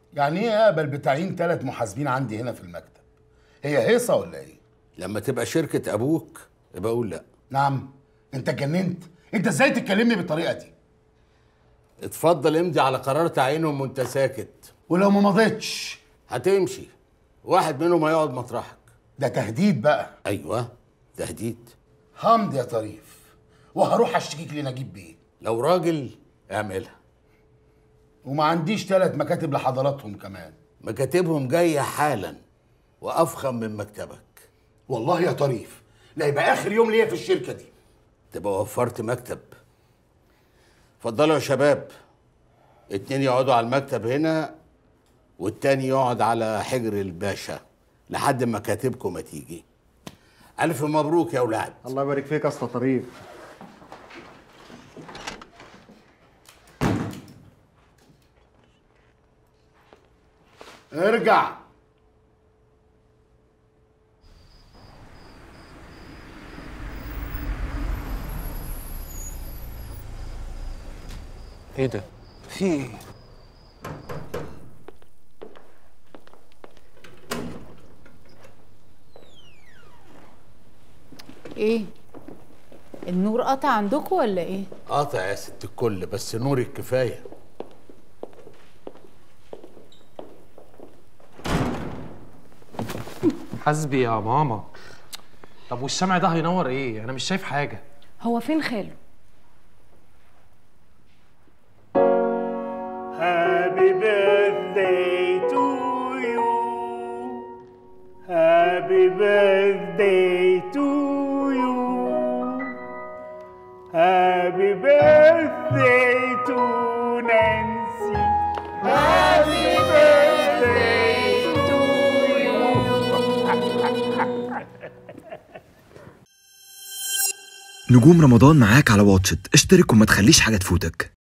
يعني ايه اقبل بتعيين ثلاث محاسبين عندي هنا في المكتب هي هيصه ولا ايه لما تبقى شركة أبوك يبقى أقول لأ نعم انت اتجننت انت ازاي تكلمني بالطريقه دي اتفضل امضي على قرار تعيينهم وأنت ساكت ولو ما مضيتش هتمشي واحد منهم هيقعد مطرحك ده تهديد بقى أيوه تهديد همض يا طريف وهروح اشتكيك لنجيب بيه لو راجل اعملها وما عنديش ثلاث مكاتب لحضراتهم كمان مكاتبهم جاية حالا وأفخم من مكتبك والله يا طريف لا يبقى اخر يوم ليا في الشركه دي تبقى وفرت مكتب اتفضلوا يا شباب اتنين يقعدوا على المكتب هنا والتاني يقعد على حجر الباشا لحد ما كاتبكم ما تيجي ألف مبروك يا ولاد الله يبارك فيك يا اسطى طريف ارجع ايه ده؟ في ايه؟ ايه النور قطع عندكم ولا ايه قاطع يا ست الكل بس نورك كفاية حسبي يا ماما طب والشمع ده هينور ايه؟ انا مش شايف حاجة هو فين خاله Happy birthday to you. Happy birthday to you. Happy birthday to Nancy. Happy birthday to you. نجوم رمضان معاك على واتشت اشترك وما تخليش حاجة تفوتك